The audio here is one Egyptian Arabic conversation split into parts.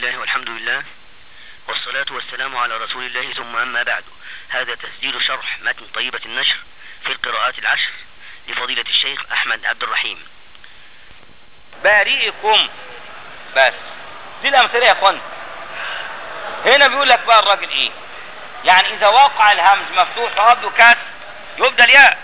الله والحمد لله والصلاة والسلام على رسول الله ثم أما بعد هذا تسجيل شرح متن طيبة النشر في القراءات العشر لفضيلة الشيخ أحمد عبد الرحيم بارئكم بس دي الأمثلة يا اخوان هنا بيقول لك بقى الراجل ايه يعني اذا وقع الهمز مفتوح وقبله كسر يبدل ياء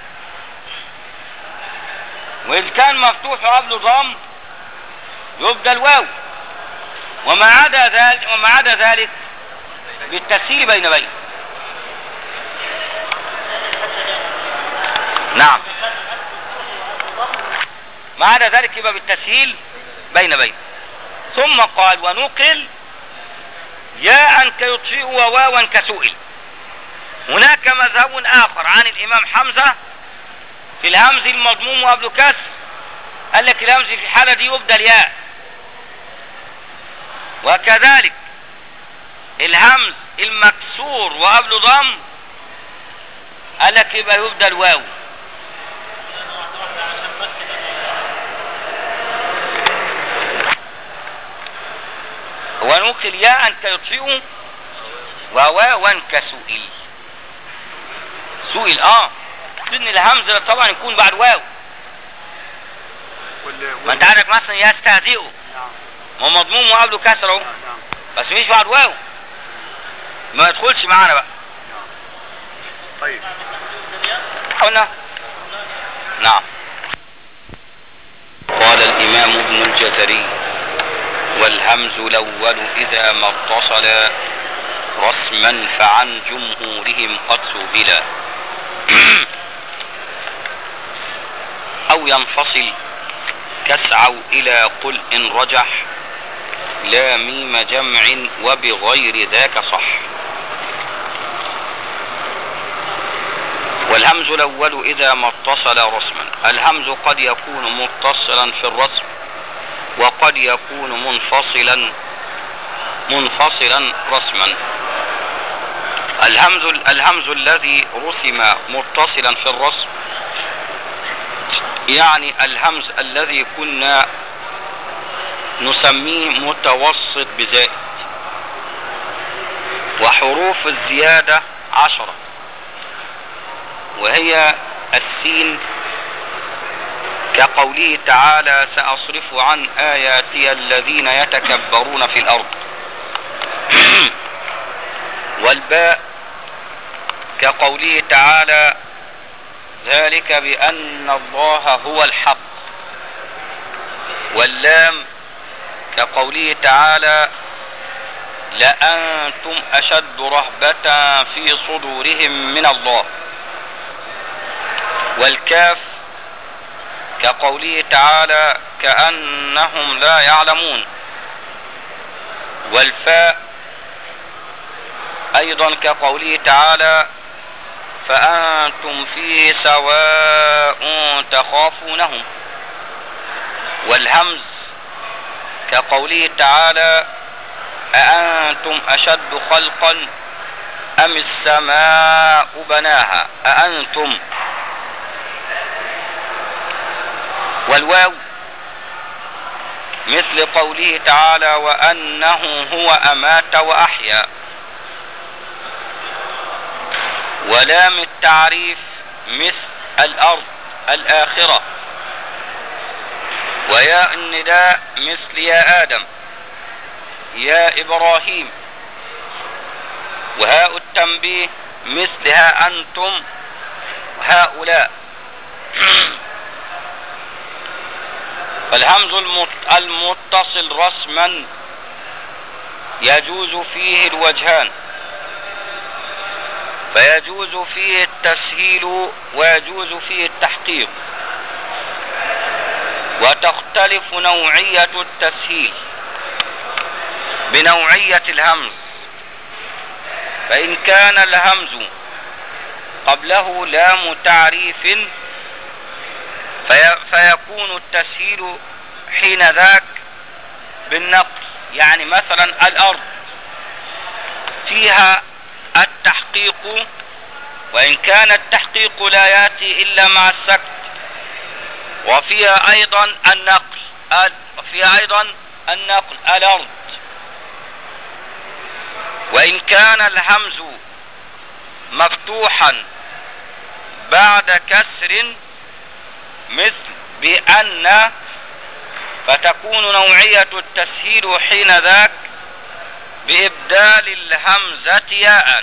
وإن كان مفتوح وقبله ضم يبدل واو وما عدا ذلك وما عدا ذلك بالتسهيل بين بين نعم ما عدا ذلك يبقى بالتسهيل بين بين ثم قال ونقل ياء كيطفئ وواوا كسئل هناك مذهب آخر عن الإمام حمزة في الهمز المضموم وقبل كسر قال لك الهمز في الحالة دي يبدل ياء وكذلك الهمز المكسور وقبله ضم قال لك يبقى يبدل واو ونقل ياء كيطفئ وواوا كسئل سئل اه ان الهمز طبعا يكون بعد واو ما انت عندك مثلا يستهزئ ما هو مضموم وقبله كسر اهو بس مش بعد واو ما يدخلش معانا بقى طيب قلنا نعم قال الإمام ابن الجزري والهمز الأول إذا ما اتصل رسما فعن جمهورهم قد سبلا أو ينفصل كسعوا إلى قل إن رجح لا ميم جمع وبغير ذاك صح والهمز الأول إذا ما اتصل رسما الهمز قد يكون متصلا في الرسم وقد يكون منفصلا منفصلا رسما الهمز الهمز الذي رسم متصلا في الرسم يعني الهمز الذي كنا نسميه متوسط بزائد وحروف الزيادة عشرة وهي السين كقوله تعالى سأصرف عن آياتي الذين يتكبرون في الأرض والباء كقوله تعالى ذلك بأن الله هو الحق واللام كقوله تعالى لأنتم أشد رهبة في صدورهم من الله والكاف كقوله تعالى كأنهم لا يعلمون والفاء أيضا كقوله تعالى فأنتم فيه سواء تخافونهم والهمز كقوله تعالى أأنتم أشد خلقا أم السماء بناها أأنتم والواو مثل قوله تعالى وأنه هو أمات وأحيا ولام التعريف مثل الأرض الآخرة وياء النداء مثل يا آدم يا إبراهيم وهاء التنبيه مثل ها أنتم هؤلاء فالهمز المتصل رسما يجوز فيه الوجهان فيجوز فيه التسهيل ويجوز فيه التحقيق وتختلف نوعية التسهيل بنوعية الهمز فإن كان الهمز قبله لام تعريف في فيكون التسهيل حين ذاك بالنقل يعني مثلا الأرض فيها التحقيق وإن كان التحقيق لا يأتي إلا مع السكت وفيها أيضا النقل وفيها أيضا النقل الأرض وإن كان الهمز مفتوحا بعد كسر مثل بأن فتكون نوعية التسهيل حين ذاك بإبدال الهمزة ياء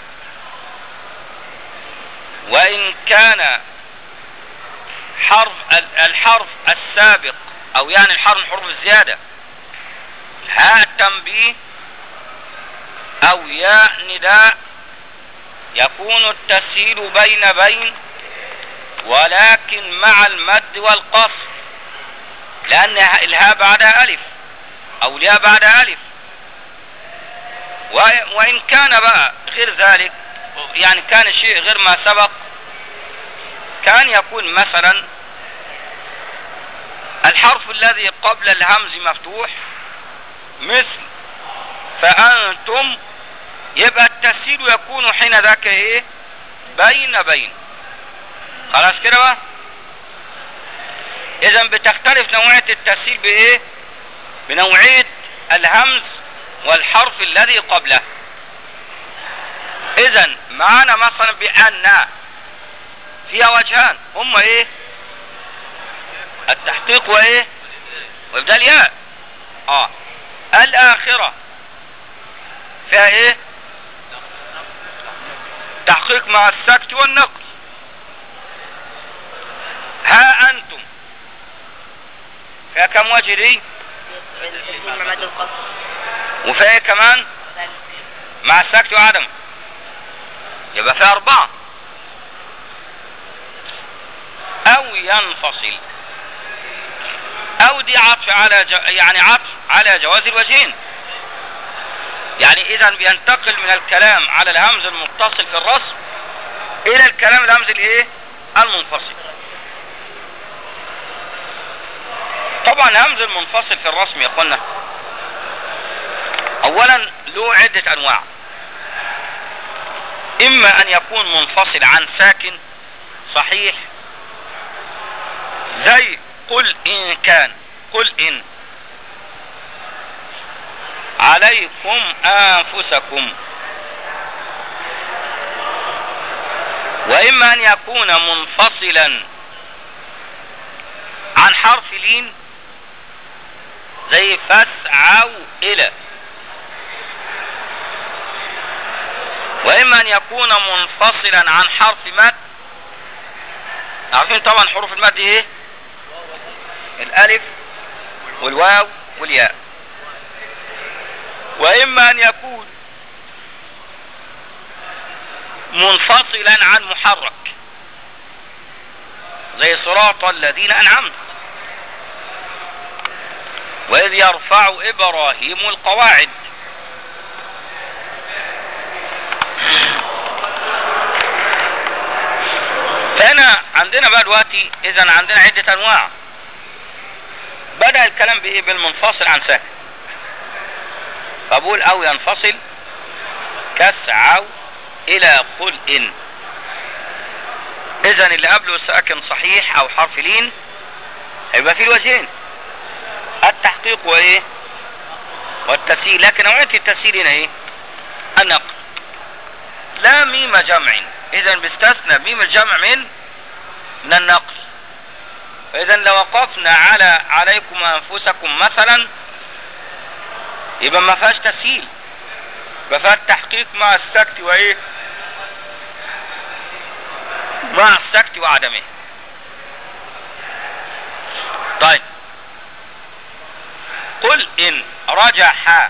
وإن كان حرف الحرف السابق أو يعني الحرف من حروف الزيادة هاء التنبيه أو ياء نداء يكون التسهيل بين بين ولكن مع المد والقصر لأن الهاء بعدها ألف أو الياء بعدها ألف وإن كان بقى غير ذلك يعني كان شيء غير ما سبق كان يكون مثلا الحرف الذي قبل الهمز مفتوح مثل فأنتم يبقى التسهيل يكون حين ذاك ايه بين بين خلاص كده بقى اذا بتختلف نوعية التسهيل بايه بنوعية الهمز والحرف الذي قبله اذا معانا مثلا بأن فيها وجهان هما ايه التحقيق وايه وابدال ياء اه الاخرة فيها ايه تحقيق مع السكت والنقل ها انتم فيها كم وجه دي وفيها ايه كمان مع السكت وعدم يبقى فيها اربعة او ينفصل او دي عطف على جو يعني عطف على جواز الوجهين يعني اذا بينتقل من الكلام على الهمز المتصل في الرسم الى الكلام الهمز الايه المنفصل طبعا الهمز المنفصل في الرسم يا اخوانا اولا له عدة انواع اما ان يكون منفصل عن ساكن صحيح زي قل ان كان قل ان عليكم انفسكم واما ان يكون منفصلا عن حرف لين زي فاسعوا الى واما ان يكون منفصلا عن حرف مد عارفين طبعا حروف المد ايه الالف والواو والياء واما ان يكون منفصلا عن محرك زي صراط الذين انعمت واذ يرفع ابراهيم القواعد فهنا عندنا بقى دلوقتي اذا عندنا عدة انواع بدأ الكلام بايه بالمنفصل عن ساكن فبقول او ينفصل كسعوا الى قل ان اذا اللي قبله ساكن صحيح او حرف لين هيبقى فيه الوجهين التحقيق وايه والتسهيل لكن نوعية التسهيل هنا ايه النقل لا ميم جمع اذا بيستثنى ميم الجمع من من النقل فاذا لو وقفنا على عليكم انفسكم مثلا يبقى ما فيهاش تسهيل يبقى فيها التحقيق مع السكت وايه مع السكت وعدمه طيب قل ان رجح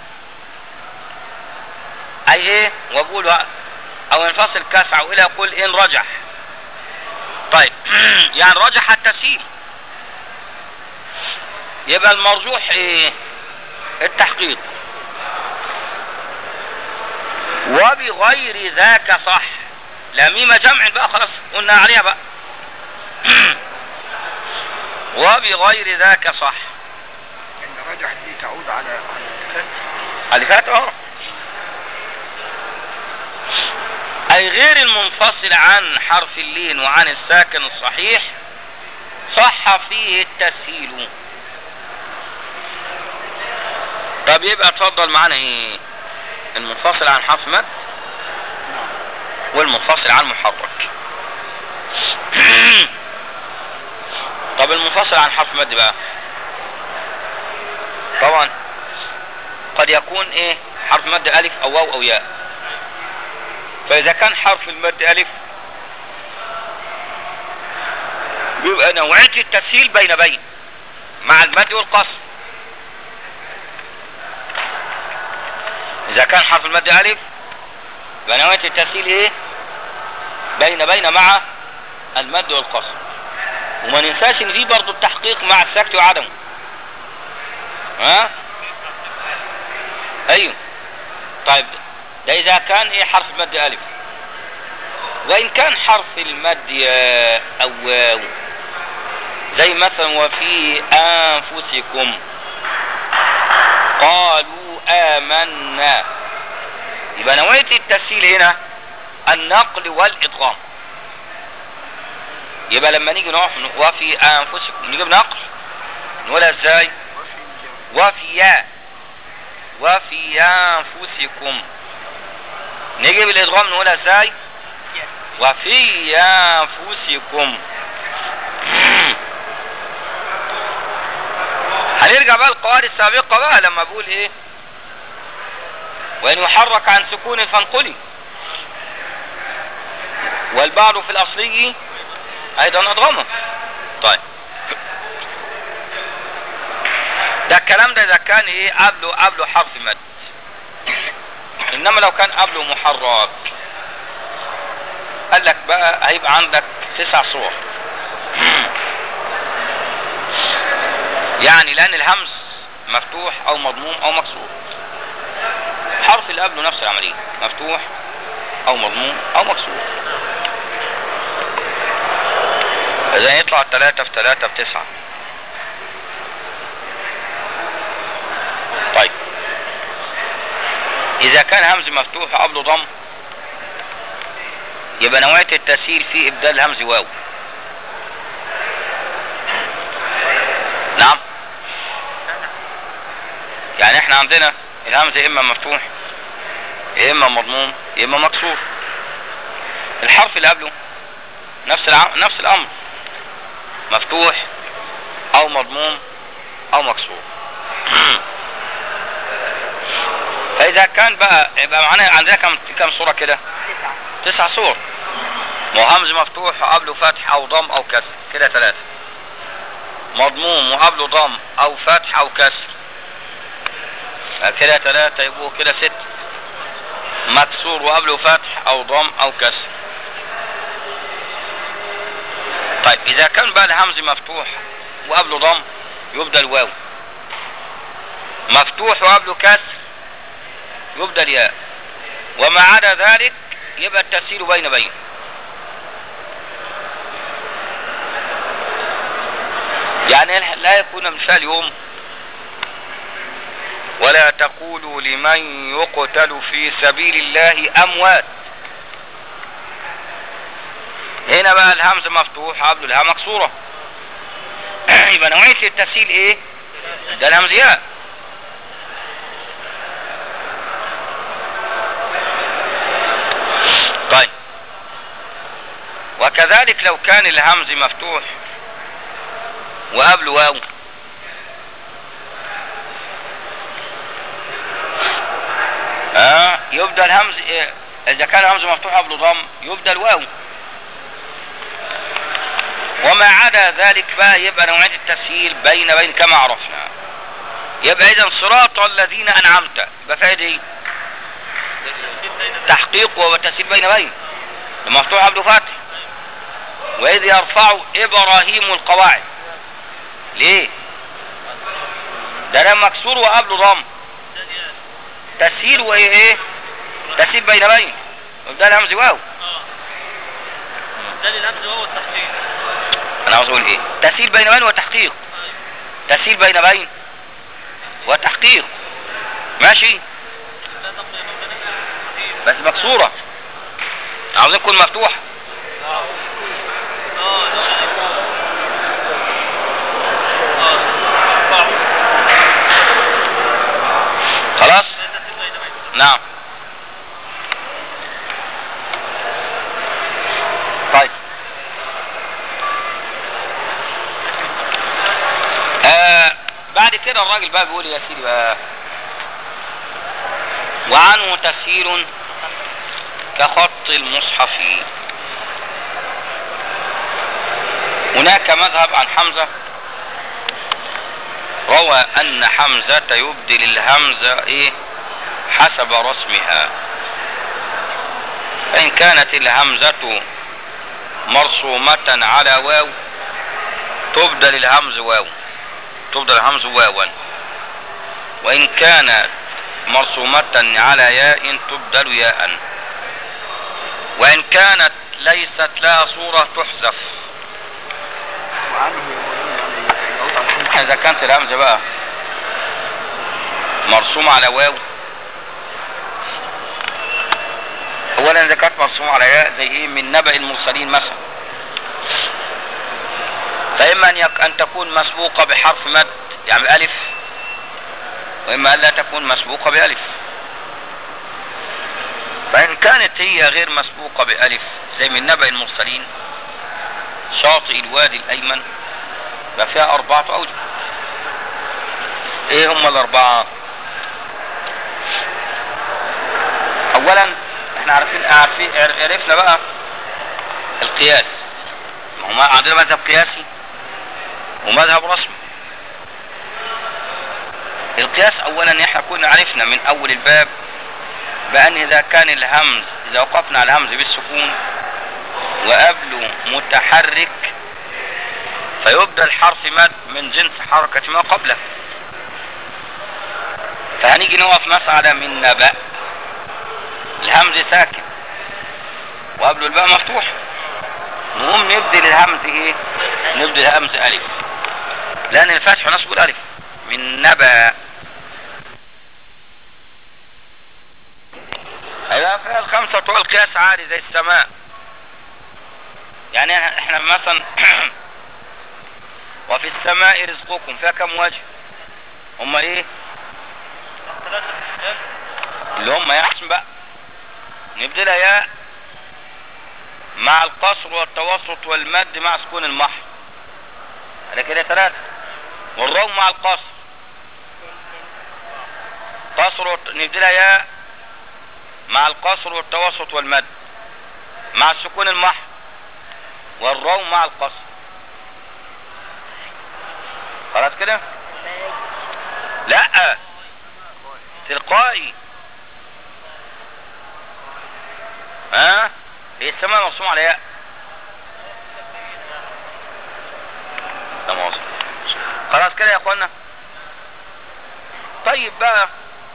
اي ايه وقول او ينفصل كسع الى قل ان رجح طيب يعني رجح التسهيل يبقى المرجوح ايه التحقيق وبغير ذاك صح لا ميم جمع بقى خلاص قلنا عليها بقى وبغير ذاك صح ان رجح دي تعود على على الفات اللي فات اه اي غير المنفصل عن حرف اللين وعن الساكن الصحيح صح فيه التسهيل طب يبقى اتفضل معانا ايه المنفصل عن حرف مد نعم والمنفصل عن محرك طب المنفصل عن حرف مد بقى طبعا قد يكون ايه حرف مد الف او واو او ياء فاذا كان حرف المد الف بيبقى نوعية التسهيل بين بين مع المد والقصر اذا كان حرف المد الف يبقى نوعية التسهيل ايه بين بين مع المد والقصر وما ننساش ان في برضه التحقيق مع السكت وعدمه ها ايوه طيب ده اذا كان ايه حرف المد الف وان كان حرف المد ياء او واو زي مثلا وفي انفسكم قالوا امنا يبقى نوعية التسهيل هنا النقل والادغام يبقى لما نيجي نقف وفي انفسكم نجيب نقل نقولها ازاي وفي وفي انفسكم نجيب الادغام نقولها ازاي وفي انفسكم هنرجع بقى القواعد السابقة بقى لما بقول ايه وان يحرك عن سكون فانقلي والبعض في الاصلي ايضا اضغمه طيب ده الكلام ده اذا كان ايه قبله قبله حرف مد انما لو كان قبله محرك قال لك بقى هيبقى عندك تسع صور يعني لان الهمز مفتوح او مضموم او مكسور الحرف اللي قبله نفس العملية مفتوح او مضموم او مكسور اذا يطلع تلاتة في تلاتة في تسعة طيب اذا كان همز مفتوح قبله ضم يبقى نوعية التسهيل في ابدال همز واو نعم يعني احنا عندنا الهمز يا اما مفتوح يا اما مضموم يا اما مكسور الحرف اللي قبله نفس الع... نفس الامر مفتوح او مضموم او مكسور فاذا كان بقى يبقى معانا عندنا كم كم صوره كده تسع صور وهمز مفتوح وقبله فتح او ضم او كسر كده ثلاثة مضموم وقبله ضم او فتح او كسر كده ثلاثة يبقوا كده ست مكسور وقبله فتح او ضم او كسر طيب اذا كان بقى الهمز مفتوح وقبله ضم يبدأ الواو مفتوح وقبله كسر يبدأ الياء وما عدا ذلك يبقى التسهيل بين بين يعني لا يكون مثال اليوم ولا تقولوا لمن يقتل في سبيل الله اموات هنا بقى الهمزه مفتوح قبل الها مكسوره يبقى نوعيه التسهيل ايه ده الهمز ياء طيب وكذلك لو كان الهمز مفتوح وقبله واو اه يبدأ الهمز إيه؟ اذا كان الهمز مفتوح قبله ضم يبدأ الواو وما عدا ذلك بقى يبقى نوعية التسهيل بين بين كما عرفنا يبقى اذا صراط الذين انعمت يبقى فايدة ايه تحقيق وتسهيل بين بين المفتوح قبله فتح واذ يرفع ابراهيم القواعد ليه ده انا مكسور وقبله ضم تسهيل وايه ايه تسهيل بين بين ده الهمز واو ده الهمز هو التحقيق انا عاوز اقول ايه تسهيل بين بين وتحقيق تسهيل بين بين وتحقيق ماشي لا تقضي يا مولانا بس مكسورة عاوزين تكون مفتوحة اه اه اه خلاص لا تسيب بين بين نعم بعد كده الراجل بقى بيقول يا سيدي بقى وعنه تسهيل كخط المصحف هناك مذهب عن حمزة روى أن حمزة يبدل الهمزة إيه حسب رسمها فإن كانت الهمزة مرسومة على واو تبدل الهمز واو تبدل الهمز واوا وإن كانت مرسومة على ياء تبدل ياء وإن كانت ليست لها صورة تحذف وعنه يعني يعود على الحمد إذا كانت الهمزة بقى مرسومة على واو أولا إذا كانت مرسومة على ياء زي إيه من نبأ المرسلين مثلا فإما أن, يك... أن تكون مسبوقة بحرف مد يعني بألف وإما أن لا تكون مسبوقة بألف فإن كانت هي غير مسبوقة بألف زي من نبأ المرسلين شاطئ الوادي الأيمن ففيها أربعة أوجه إيه هم الأربعة أولا احنا عارفين عارفين عرفنا بقى القياس ما هو ما- عندنا مذهب قياسي ومذهب رسمي القياس اولا احنا كنا عرفنا من اول الباب بان اذا كان الهمز اذا وقفنا على الهمز بالسكون وقبله متحرك فيبدل حرف مد من جنس حركة ما قبله فهنيجي نقف مسألة من نبأ الهمز ساكن وقبله الباء مفتوح نقوم نبدل الهمز ايه نبدل الهمز الف لان الفتح نصب الالف من نبأ هيبقى فيها الخمسة بتوع القياس عادي زي السماء يعني احنا مثلا وفي السماء رزقكم فيها كم وجه هم ايه ثلاثة الكتاب اللي هم يحسن بقى نبدلها ياء مع القصر والتوسط والمد مع سكون المحر على كده ثلاثة والروم مع القصر قصر والت... نبدلها ياء مع القصر والتوسط والمد مع السكون المحر والروم مع القصر خلاص كده لا تلقائي ها هي السماء مرسوم على ياء ده مواصل خلاص كده يا اخوانا طيب بقى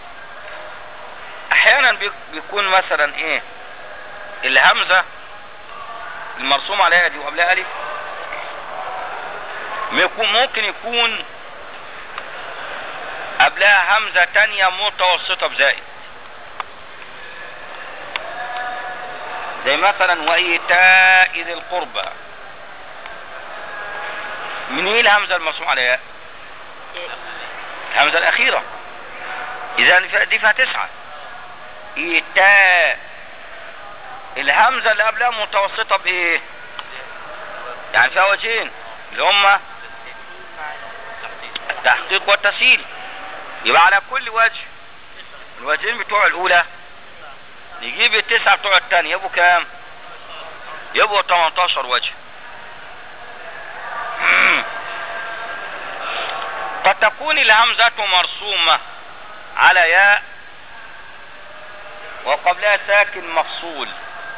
احيانا بي- بيكون مثلا ايه الهمزة المرسوم عليها دي وقبلها الف ميكون- ممكن يكون قبلها همزة تانية متوسطة بزائد زي مثلا وإيتاء ذي القربى من ايه الهمزة المرسوم عليها الهمزة الأخيرة إذا دي فيها تسعة إيتاء الهمزة اللي قبلها متوسطة بإيه؟ يعني فيها وجهين اللي هما التحقيق والتسهيل يبقى على كل وجه الوجهين بتوع الأولى نجيب التسعة بتوع الثانية يبقوا كام؟ يبقوا 18 وجه قد تكون الهمزة مرسومة على ياء وقبلها ساكن مفصول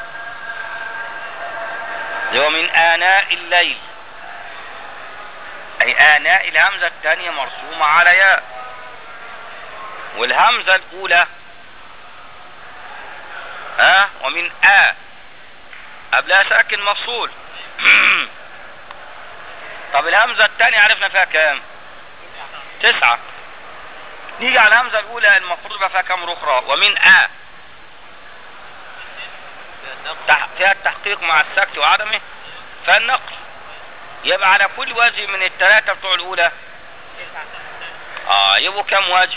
اللي هو من آناء الليل أي آناء الهمزة الثانية مرسومة على ياء والهمزة الأولى ها ومن آ قبلها ساكن مفصول طب الهمزة الثانية عرفنا فيها كام تسعة نيجي على الهمزة الأولى المفروض يبقى فيها كام أخرى ومن آ تح- فيها التحقيق مع السكت وعدمه فالنقل يبقى على كل وجه من الثلاثة بتوع الأولى اه يبقوا كام وجه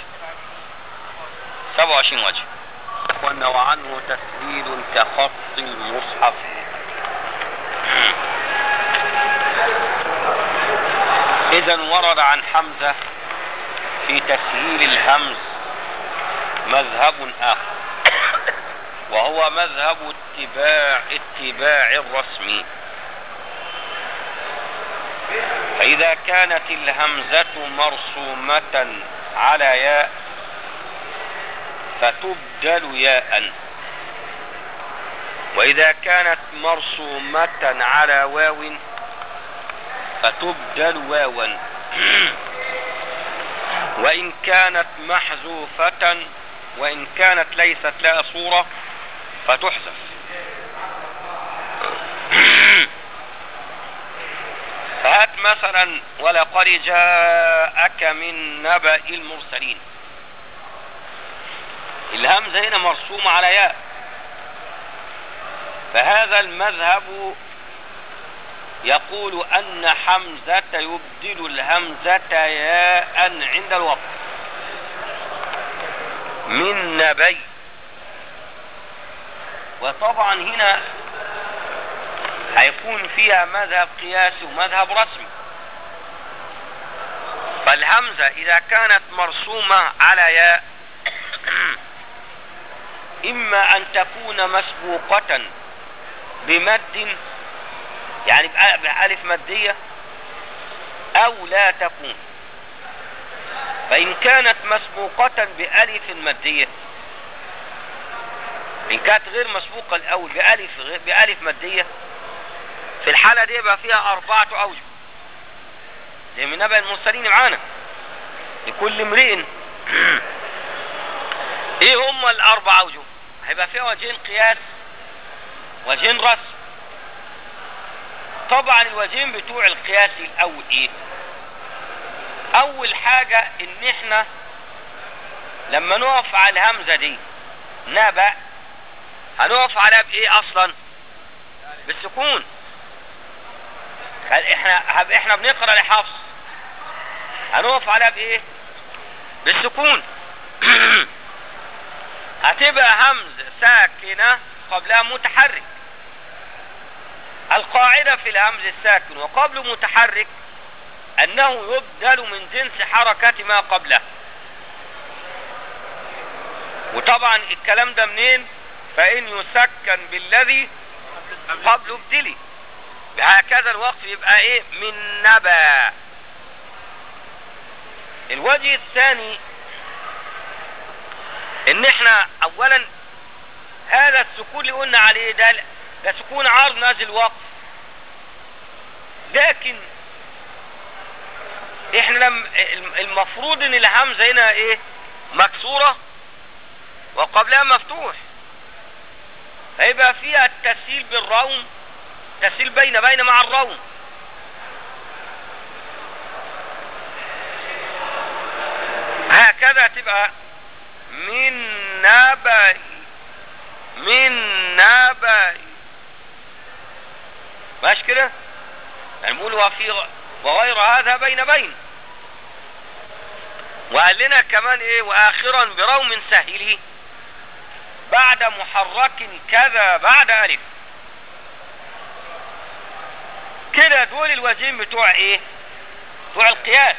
27 وجه قلنا وعنه تسهيل كخط المصحف إذا ورد عن حمزة في تسهيل الهمز مذهب آخر وهو مذهب اتباع اتباع الرسم فإذا كانت الهمزة مرسومة على ياء فتبدل ياء وإذا كانت مرسومة على واو فتبدل واوا وإن كانت محذوفة وإن كانت ليست لها صورة فتحذف فهات مثلا ولقد جاءك من نبأ المرسلين الهمزة هنا مرسومة على ياء فهذا المذهب يقول أن حمزة يبدل الهمزة ياء عند الوقت من نبي وطبعا هنا هيكون فيها مذهب قياسي ومذهب رسمي فالهمزة إذا كانت مرسومة على ياء إما أن تكون مسبوقة بمد يعني بألف مادية أو لا تكون فإن كانت مسبوقة بألف مادية إن كانت غير مسبوقة الأول بألف بألف مادية في الحالة دي يبقى فيها أربعة أوجه زي من نبأ المرسلين معانا لكل امرئ ايه هم الأربع أوجه هيبقى فيها وجهين قياس وجهين رسم طبعا الوجهين بتوع القياس الأول ايه أول حاجة إن احنا لما نقف على الهمزة دي نبأ هنقف عليها بإيه أصلا بالسكون احنا احنا بنقرا لحفص هنقف عليها بايه بالسكون هتبقى همز ساكنة قبلها متحرك القاعدة في الهمز الساكن وقبل متحرك انه يبدل من جنس حركة ما قبله وطبعا الكلام ده منين فان يسكن بالذي قبل ابدلي بهكذا الوقف يبقى ايه من نبا الوجه الثاني ان احنا اولا هذا السكون اللي قلنا عليه ده ده سكون عرض نازل وقف لكن احنا لم المفروض ان الهمزه هنا ايه مكسوره وقبلها مفتوح هيبقى فيها التسهيل بالروم تسهيل بين بين مع الروم هكذا تبقى من نبأ من نبأ ماشي كده يعني نقول وفي وغير هذا بين بين وقال لنا كمان ايه واخرا بروم سهله بعد محرك كذا بعد الف كده دول الوجهين بتوع ايه بتوع القياس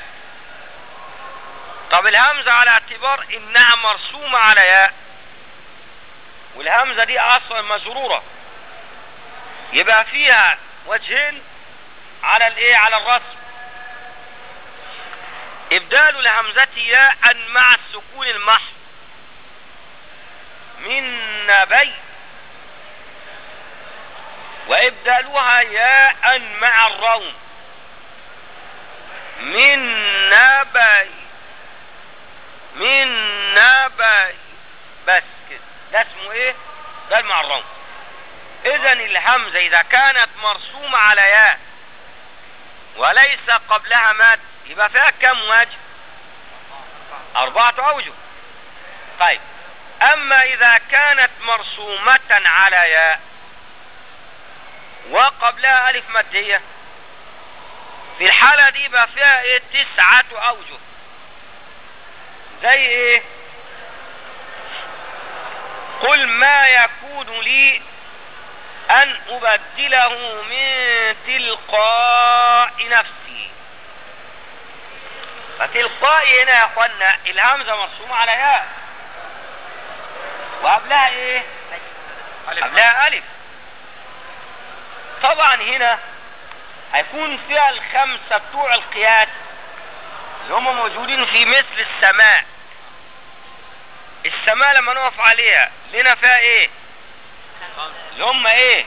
طب الهمزة على اعتبار انها مرسومة على ياء والهمزة دي اصلا مجرورة يبقى فيها وجهين على الايه على الرسم ابدال الهمزة ياء مع السكون المحض من نبي وابدالها ياء مع الروم من نبي من نبي بس كده ده اسمه ايه ده مع الروم اذا الهمزة اذا كانت مرسومة على ياء وليس قبلها مد يبقى فيها كم وجه اربعة اوجه طيب اما اذا كانت مرسومة على ياء وقبلها الف مادية في الحالة دي بقى فيها ايه تسعة اوجه زي ايه قل ما يكون لي ان ابدله من تلقاء نفسي فتلقائي هنا يا اخوانا الهمزة مرسومة على ياء وقبلها ايه قبلها الف طبعا هنا هيكون فيها الخمسة بتوع القياس اللي هم موجودين في مثل السماء السماء لما نقف عليها لنا فيها ايه اللي هم ايه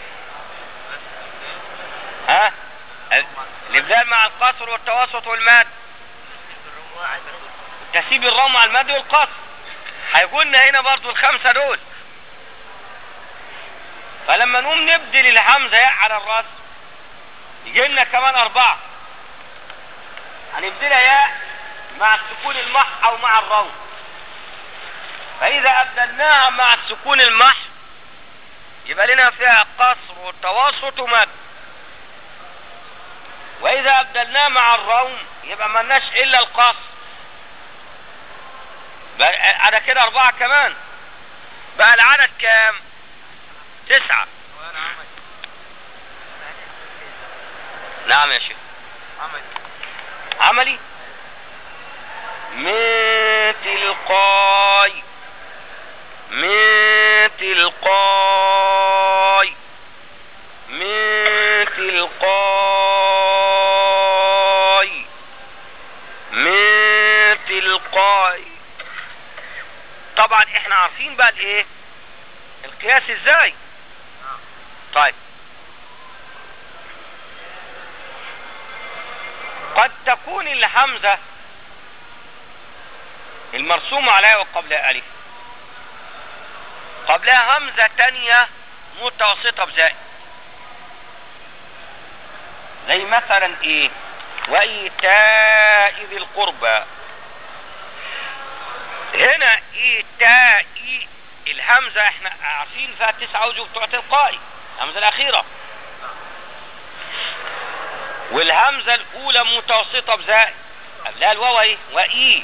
ها الابدال مع القصر والتوسط والمد تسيب الروم مع المد والقصر هيكون هنا برضو الخمسة دول فلما نقوم نبدل الهمزة ياء على الراس يجي لنا كمان أربعة هنبدلها ياء مع السكون المح أو مع الروم فإذا أبدلناها مع السكون المح يبقى لنا فيها قصر وتوسط ومد وإذا أبدلناه مع الروم يبقى ملناش إلا القصر بقى على كده أربعة كمان بقى العدد كام؟ تسعة نعم يا شيخ عملي من تلقاي من تلقاي من تلقاي من تلقاي طبعا احنا عارفين بقى الايه القياس ازاي طيب قد تكون الهمزة المرسومة عليها وقبلها ألف قبلها همزة تانية متوسطة بزائد زي مثلا ايه وإيتاء ذي القربى هنا إيتاء الهمزة احنا عارفين فيها تسعة أوجه بتوع تلقائي الهمزة الأخيرة والهمزة الأولى متوسطة بزائد قبلها الواو اهي وإي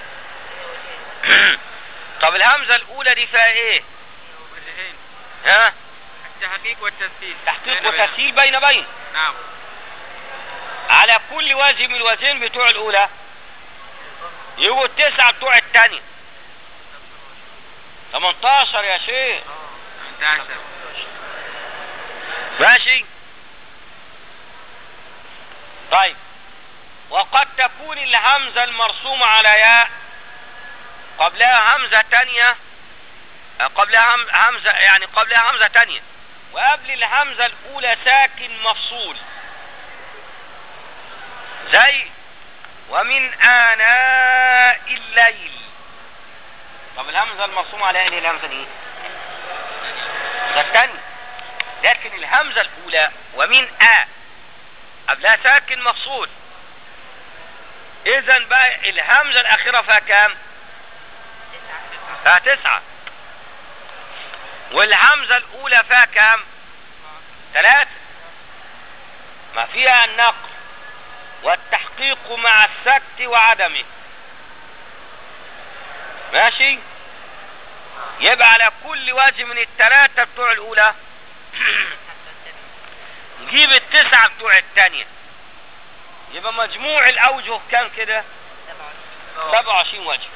طب الهمزة الأولى دي فيها إيه؟ ها؟ التحقيق والتسهيل تحقيق وتسهيل بين بين نعم على كل وجه من الوجهين بتوع الأولى يبقوا التسعة بتوع الثانية 18 يا شيخ 11 ماشي طيب وقد تكون الهمزة المرسومة على ياء قبلها همزة تانية آه، قبلها هم- همزة يعني قبلها همزة تانية وقبل الهمزة الأولى ساكن مفصول زي ومن آناء الليل طب الهمزة المرسومة على ايه الهمزة دي؟ ده الثانية لكن الهمزة الأولى ومن آ قبلها ساكن مفصول إذا بقى الهمزة الأخيرة فيها كام؟ فيها تسعة والهمزة الأولى فيها كام؟ ثلاثة ما فيها النقل والتحقيق مع السكت وعدمه ماشي يبقى على كل وجه من الثلاثة بتوع الأولى نجيب التسعة بتوع الثانية يبقى مجموع الأوجه كام كده؟ 27 وجه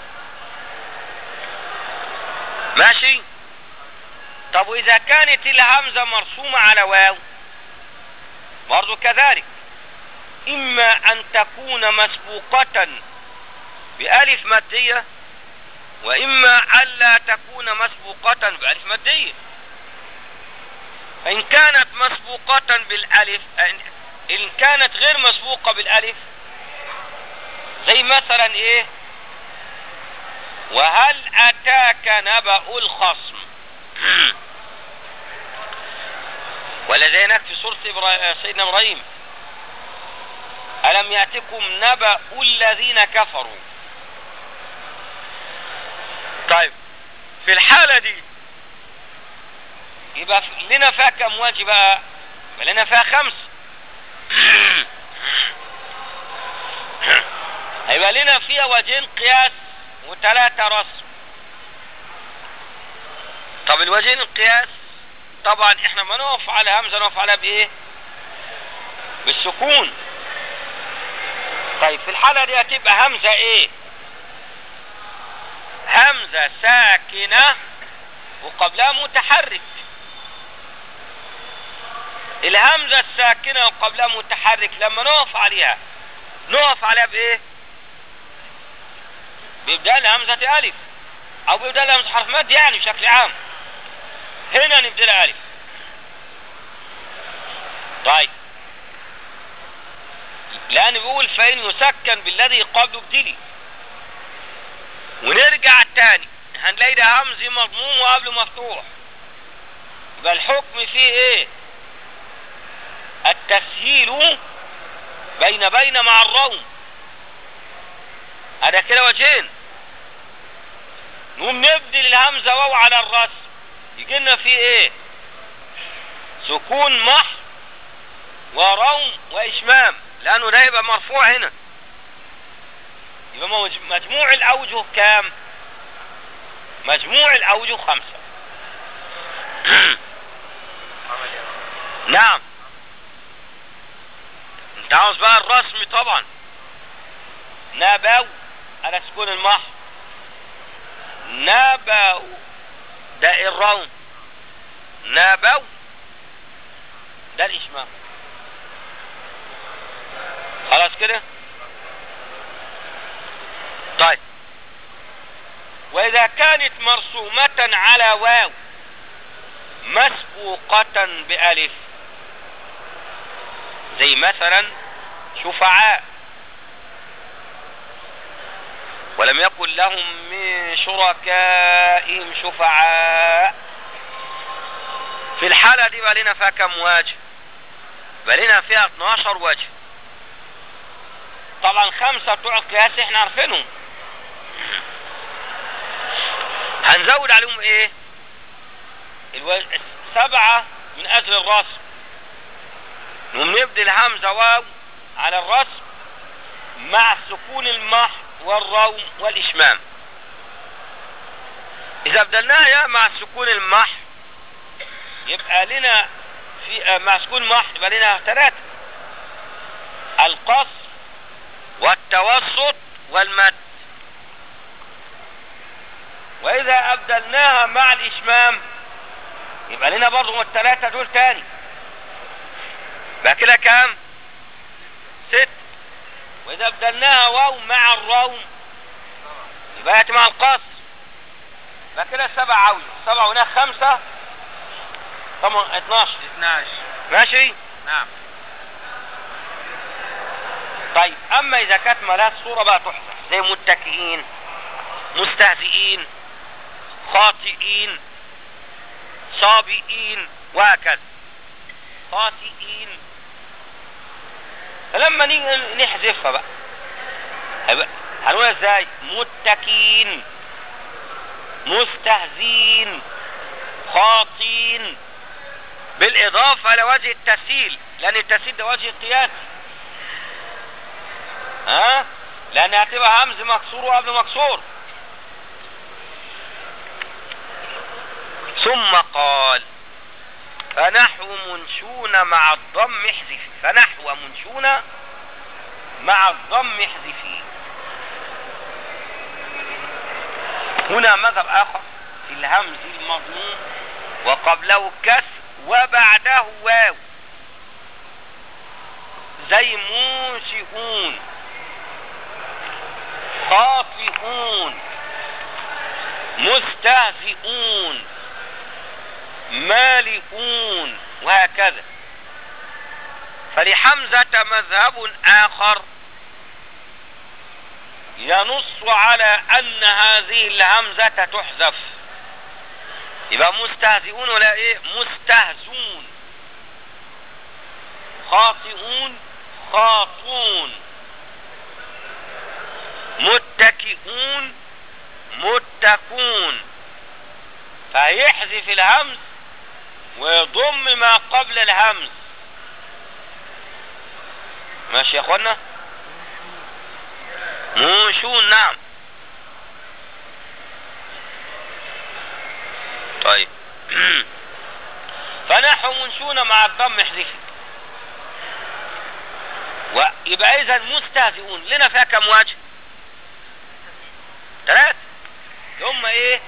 ماشي طب وإذا كانت الهمزة مرسومة على واو برضو كذلك إما أن تكون مسبوقة بألف مادية وإما ألا تكون مسبوقة بألف مادية فإن كانت مسبوقة بالألف إن كانت غير مسبوقة بالألف زي مثلا إيه وهل أتاك نبأ الخصم ولا زي هناك في سورة إبرا- سيدنا إبراهيم ألم يأتكم نبأ الذين كفروا طيب في الحالة دي يبقى في- لنا فيها كم وجه بقى يبقى لنا فيها خمس هيبقى لنا فيها وجهين قياس وثلاثة رسم طب الوجهين القياس طبعا احنا ما نقف على همزة نقف عليها بايه بالسكون طيب في الحالة دي هتبقى همزة ايه همزة ساكنة وقبلها متحرك الهمزة الساكنة وقبلها متحرك لما نقف عليها نقف عليها بايه بيبدأ لها همزة ألف أو بيبدأ لها همزة حرف مد يعني بشكل عام هنا نبدأ ألف طيب لأن بيقول فإن يسكن بالذي قبله ابتدي ونرجع تاني هنلاقي ده همزي مضموم وقبله مفتوح يبقى الحكم فيه ايه التسهيل بين بين مع الروم هذا كده وجهين نقوم نبدل الهمزة واو على الرسم يجي لنا فيه ايه سكون محض وروم واشمام لانه ده يبقى مرفوع هنا يبقى موج- مجموع الاوجه كام مجموع الاوجه خمسة نعم انت عاوز بقى الرسم طبعا نبو على سكون المحض نبو ده الروم نبو ده الاشمام خلاص كده طيب واذا كانت مرسومة على واو مسبوقة بألف زي مثلا شفعاء ولم يكن لهم من شركائهم شفعاء في الحالة دي بقى لنا فيها كم وجه بقى لنا فيها 12 وجه طبعا خمسة بتوع القياس احنا عارفينهم هنزود عليهم ايه الوجه سبعة من اجل الرسم نقوم نبدل همزة واو على الرسم مع سكون المح والروم والاشمام اذا بدلناها يا مع سكون المح يبقى لنا في آه، مع سكون المح يبقى لنا ثلاثة القصر والتوسط والمد واذا ابدلناها مع الاشمام يبقى لنا برضه الثلاثة دول تاني بقى كده كام ست واذا ابدلناها واو مع الروم يبقى ياتي مع القصر يبقى كده سبع عوجه سبع هناك خمسة طبعا 12 12 ماشي نعم طيب اما اذا كانت ملاك صورة بقى تحذف زي متكئين مستهزئين خاطئين صابئين وهكذا خاطئين فلما نيجي نحذفها بقى هيبقى- هنقولها ازاي متكئين مستهزئين خاطين بالاضافة لوجه التسهيل لان التسهيل ده وجه قياسي ها لان هتبقى همز مكسور وقبل مكسور ثم قال فنحو منشون مع الضم احذفي فنحو منشون مع الضم احذفي هنا مذهب اخر في الهمز المضموم وقبله كسر وبعده واو زي موسئون خاطئون مستهزئون مالئون وهكذا فلحمزة مذهب آخر ينص على أن هذه الهمزة تحذف يبقى مستهزئون ولا ايه مستهزون خاطئون خاطون متكئون متكون فيحذف الهمز ويضم ما قبل الهمز ماشي يا اخوانا منشون نعم طيب فنحو منشون مع الضم احذفي ويبقى اذا مستهزئون لنا فيها كم وجه ثلاثة ثم ايه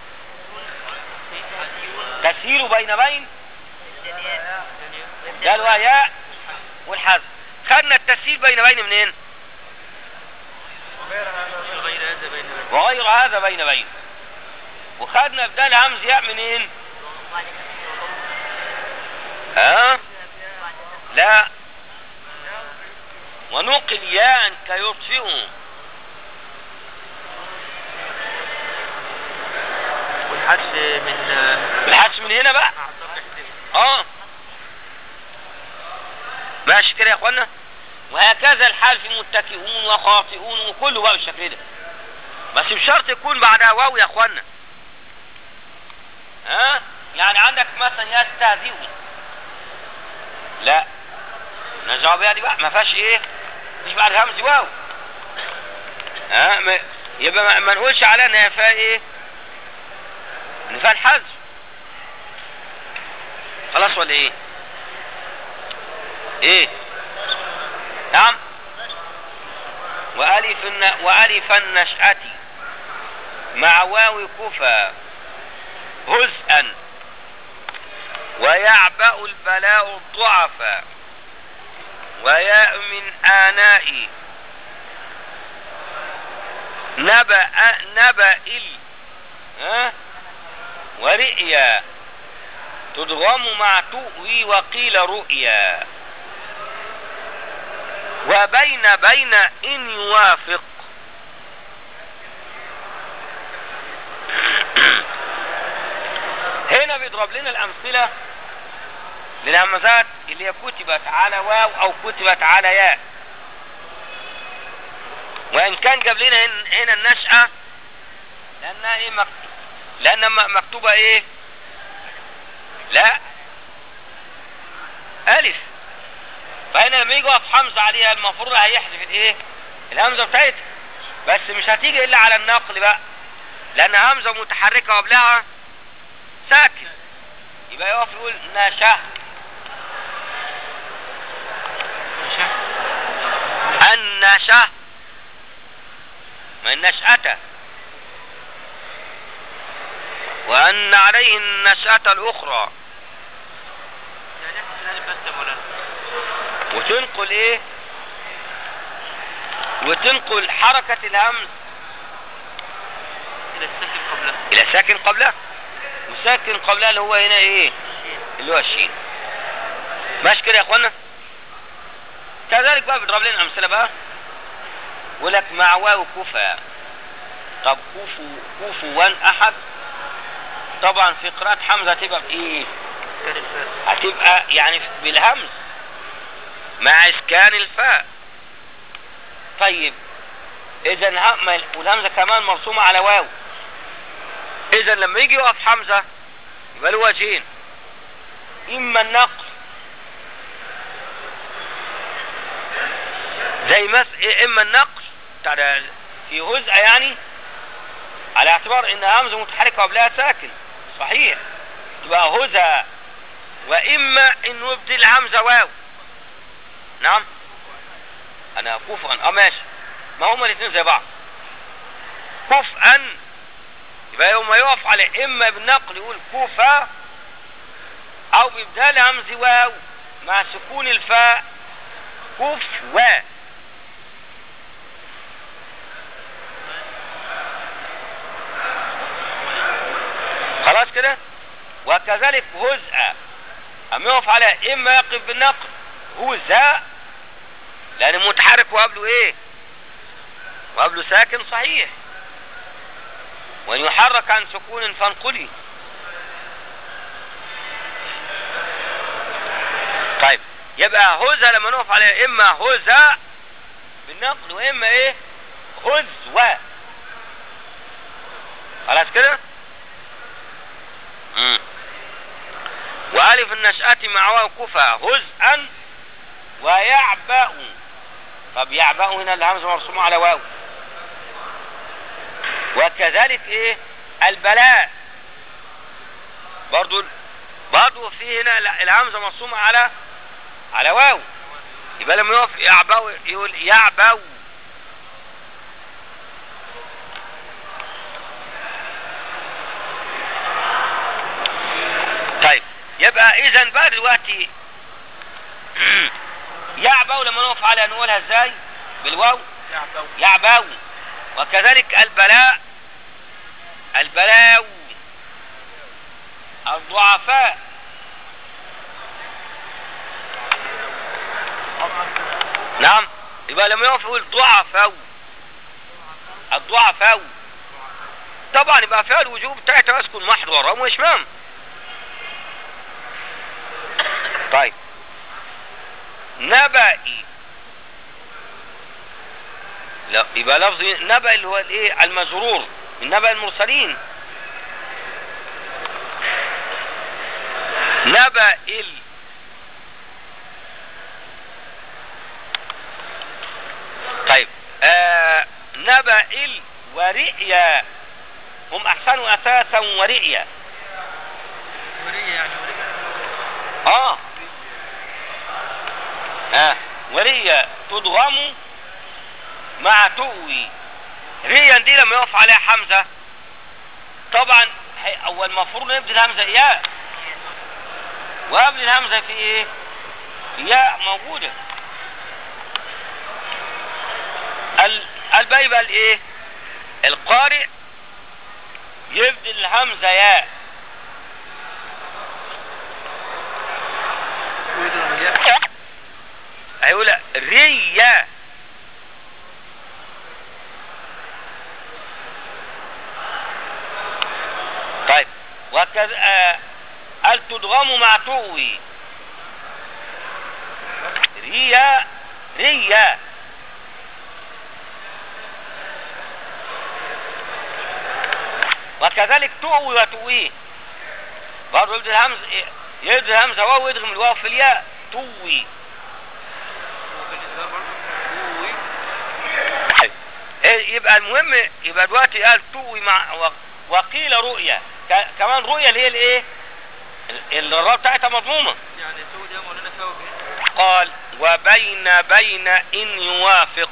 تسهيل بين بين ده الوهياء والحذف خدنا التسهيل بين بين منين غير هذا بين وغير هذا بين بين وخدنا بدال همز ياء منين ها لا ونقل ياء كيطفئ والحدث من بالحدث من هنا بقى اه ماشي كده يا اخوانا وهكذا الحال في متكئون وخاطئون وكله بقى بالشكل ده بس بشرط يكون بعدها واو يا اخوانا ها يعني عندك مثلا يستهزئون لا نجاوب بيها دي بقى ما فيهاش ايه مش بعد همز واو ها ما يبقى ما, ما نقولش عليها ان هي فيها ايه ان فيها الحذف خلاص ولا ايه ايه نعم وألف الن... وألف النشأة مع واو كفى هزءا ويعبأ البلاء الضعفا وياء من آناء نبأ نبأ ال ها ورئيا تدغم مع تؤوي وقيل رؤيا وبين بين إن يوافق هنا بيضرب لنا الأمثلة للهمزات اللي هي كتبت على واو أو كتبت على ياء وإن كان جاب لنا هن- هنا النشأة لأنها إيه مكتوبة لأنها م- مكتوبة إيه لا ألف فهنا لما يجي يقف حمزة عليها المفروض هيحذف الايه الهمزة بتاعتها بس مش هتيجي الا على النقل بقى لان همزة متحركة قبلها ساكن يبقى يقف يقول نشأ النشأ ما النشأة وأن عليه النشأة الأخرى يعني احنا الالف بس يا مولانا وتنقل ايه وتنقل حركة الهمز الى السكن قبلها الى ساكن قبلها وساكن قبلها اللي هو هنا ايه اللي هو الشين ماشي كده يا اخوانا كذلك بقى بيضرب لنا امثله بقى يقول لك مع واو كفى طب كفو كفو وان احد طبعا في قراءة حمزة هتبقى بايه كان الفاء هتبقى يعني بالهمز مع اسكان الفاء طيب اذا ه- والهمزه كمان مرسومه على واو اذا لما يجي يقف حمزه يبقى له وجهين اما النقل زي مس إيه اما النقل بتاع ده في هزء يعني على اعتبار ان همزه متحركه قبلها ساكن صحيح تبقى هزء واما انه يبدل همزه واو نعم انا كفءا اه ماشي ما هما الاثنين زي بعض كفءا يبقى يوم ما يقف على اما بالنقل يقول كوفا او بابدال همز واو مع سكون الفاء كفوا خلاص كده وكذلك هزء اما يقف على اما يقف بالنقل هزاء لان متحرك وقبله ايه وقبله ساكن صحيح وان يحرك عن سكون فانقلي طيب يبقى هزة لما نقف عليها اما هزة بالنقل واما ايه هزوة خلاص كده مم. وألف النشأة مع واو كفى هزءا ويعبأ طب يعبأ هنا الهمزة مرسومة على واو وكذلك ايه البلاء برضو برضو في هنا ال- الهمزة مرسومة على على واو يبقى لما يقف يعبو يقول يعبو طيب يبقى اذا بقى دلوقتي يعبو لما نقف على نقولها ازاي بالواو يعبو يعبو وكذلك البلاء البلاو الضعفاء نعم يبقى لما يقف يقول ضعفاء الضعفاء طبعا يبقى فيها الوجوب بتاعتها اسكن محض ورام واشمام طيب نبئي لا يبقى لفظ نبأ اللي هو الايه المجرور من نبأ المرسلين نبأ ال طيب آه نبأ ال ورئيا هم احسنوا اساسا ورئيا ورية يعني اه اه وريا تضغم مع تؤوي ريا دي لما يقف عليها حمزة طبعا هي- هو المفروض نبدأ الهمزة ياء وقبل الهمزة في ايه ياء موجودة ال- الباقي بقى الايه القارئ يبدل الهمزة ياء ويضرب الياء هيقول ريا طيب وكذا آه، هل تدغم مع تؤوي ريا ريا وكذلك تؤوي وتؤويه برضه يبدأ الهمزة يبدأ الهمزة واو ويدغم الواو في الياء تؤوي إيه يبقى المهم يبقى دلوقتي قال توي مع و- وقيل رؤيا ك- كمان رؤيا اللي هي الايه ال- الراء بتاعتها مضمومه يعني سود يا مولانا ثوب قال وبين بين ان يوافق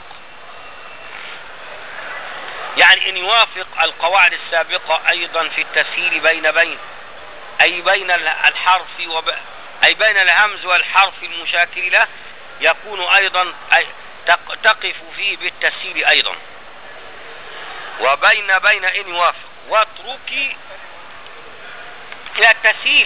يعني ان يوافق القواعد السابقه ايضا في التسهيل بين بين اي بين ال- الحرف وب... اي بين الهمز والحرف المشاكل له يكون ايضا أي تق... تقف فيه بالتسهيل ايضا وبين بين ان يوافق واتركي فيها التسهيل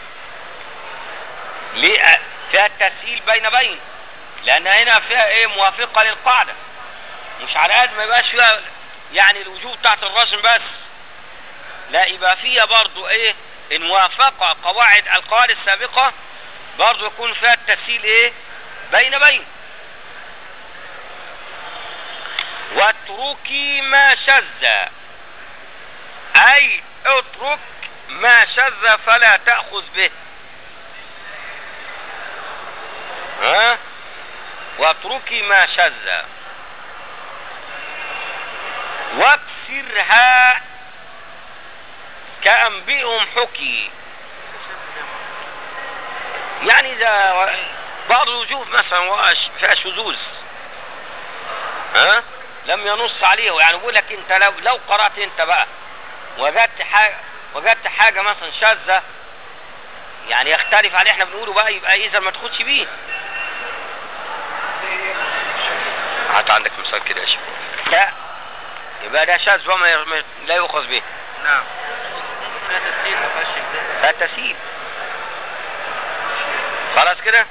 ليه فيها التسهيل بين بين لان هنا فيها ايه موافقه للقاعده مش على قد ما يبقاش فيها يعني الوجوب بتاعت الرسم بس لا يبقى فيها برضو ايه ان وافق قواعد القواعد السابقه برضو يكون فيها التسهيل ايه بين بين واتركي ما شذ اي اترك ما شذ فلا تأخذ به ها واتركي ما شذ واكسرها كأنبئهم حكي يعني إذا بعض الوجوه مثلا وقاش- فيها شذوذ ها لم ينص عليه يعني بيقول لك انت لو لو قرات انت بقى وجدت حاجه وجدت حاجه مثلا شاذه يعني يختلف عليه احنا بنقوله بقى يبقى اذا ما تاخدش بيه هات عندك مثال كده يا شيخ لا يبقى ده شاذ وما ي- ما- لا يؤخذ به نعم فيها تسهيل ما فيهاش شذاذ. فالتسهيل خلاص كده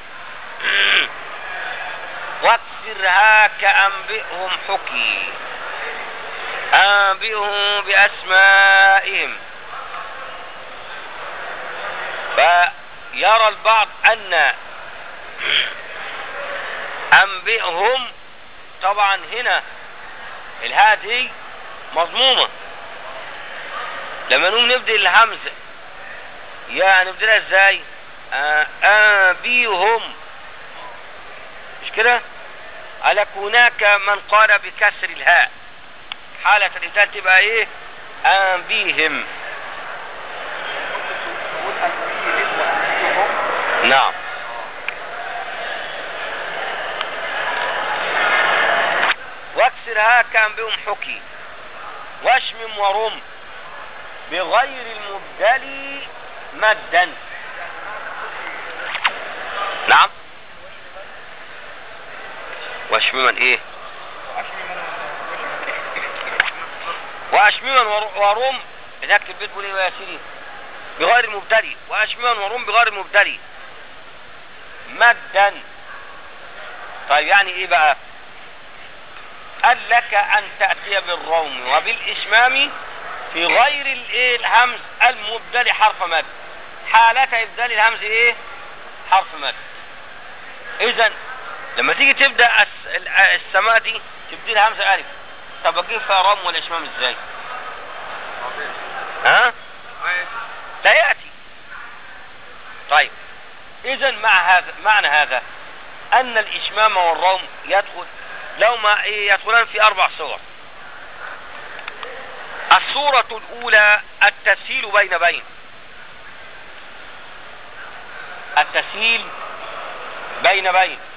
واكسرها كأنبئهم حكي أنبئهم بأسمائهم فيرى البعض أن أنبئهم طبعا هنا الهاء دي مضمومة لما نقوم نبدأ الهمزة يا نبدلها ازاي آه، آبيهم مش كده قالك هناك من قال بكسر الهاء حالة الإبدال تبقى ايه آبيهم تقول أنبيهم وأنبيهم نعم وكسر ها كان بهم حكي واشمم ورم بغير المبدل مدا نعم واشمما ايه واشمما ور- ورم هناك البيت بيقول ايه يا سيدي بغير المبتدئ واشمما ورم بغير المبتدئ مدا طيب يعني ايه بقى قال لك ان تأتي بالروم وبالاشمام في غير الايه الهمز المبدل حرف مد حالة ابدال الهمز ايه حرف مد اذا لما تيجي تبدا الس- ال- السماء دي تبدي همزه الف طب اجيب فيها رم والاشمام ازاي ها لا ياتي طيب اذا مع هذا معنى هذا ان الاشمام والروم يدخل لو ما إيه يدخلان في اربع صور الصورة الاولى التسهيل بين بين التسهيل بين بين